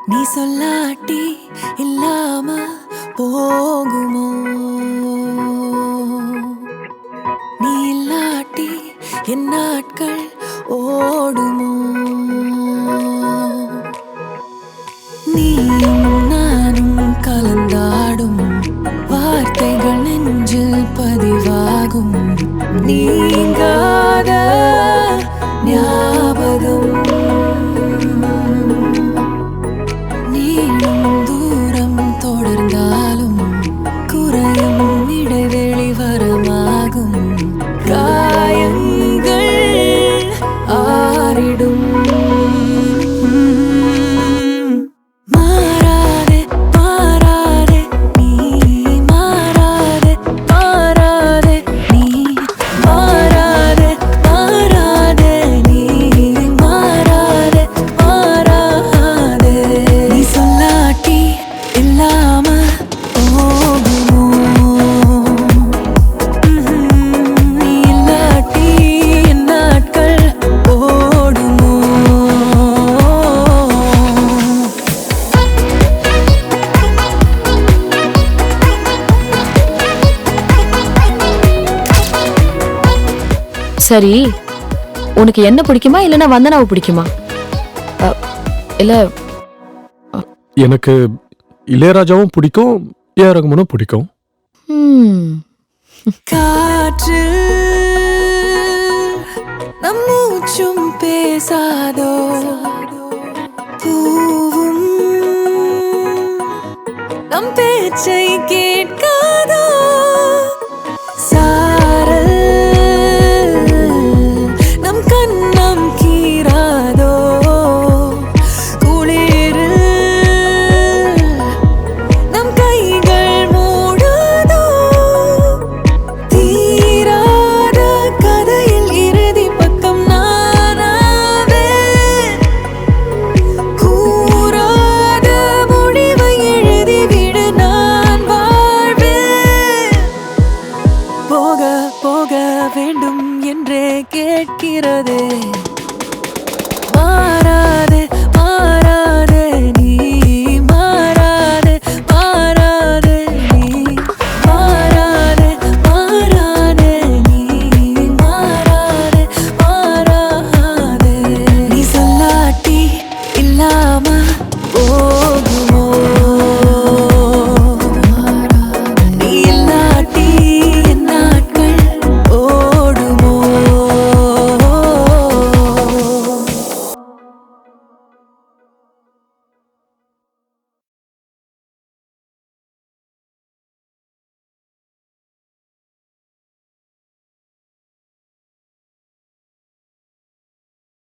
நீ சொல்லாட்டி இல்லாம போகுமோ நீ இல்லாட்டி என் நாட்கள் ஓடுமோ நீயும் நானும் கலந்தாடும் வார்த்தைகள் நெஞ்சில் பதிவாகும் நீங்காத ஞாபகம் நீளும் தூரம் தொடர்ந்தாலும் குறையும் இடைவெளி வரமாகும் காயங்கள் ஆறிடும் மாறாதே மாறாதே நீ மாறாதே மாறாதே நீ மாறாதே மாறாதே நீ மாறாதே மாறாதே நீ சொல்லாட்டி இல்லாம போகுமோ நீ இல்லாட்டி என் நாட்கள் ஓடுமோ சரி உனக்கு என்ன பிடிக்குமா இல்லைன்னா வந்தனாவை பிடிக்குமா அ, இல்ல எனக்கு இளையராஜாவும் பிடிக்கும் ஏ ஆர் ரகுமானும் பிடிக்கும் ம், காற்று நம் மூச்சும் பேசாதோ பூவும் நம் பேச்சை கே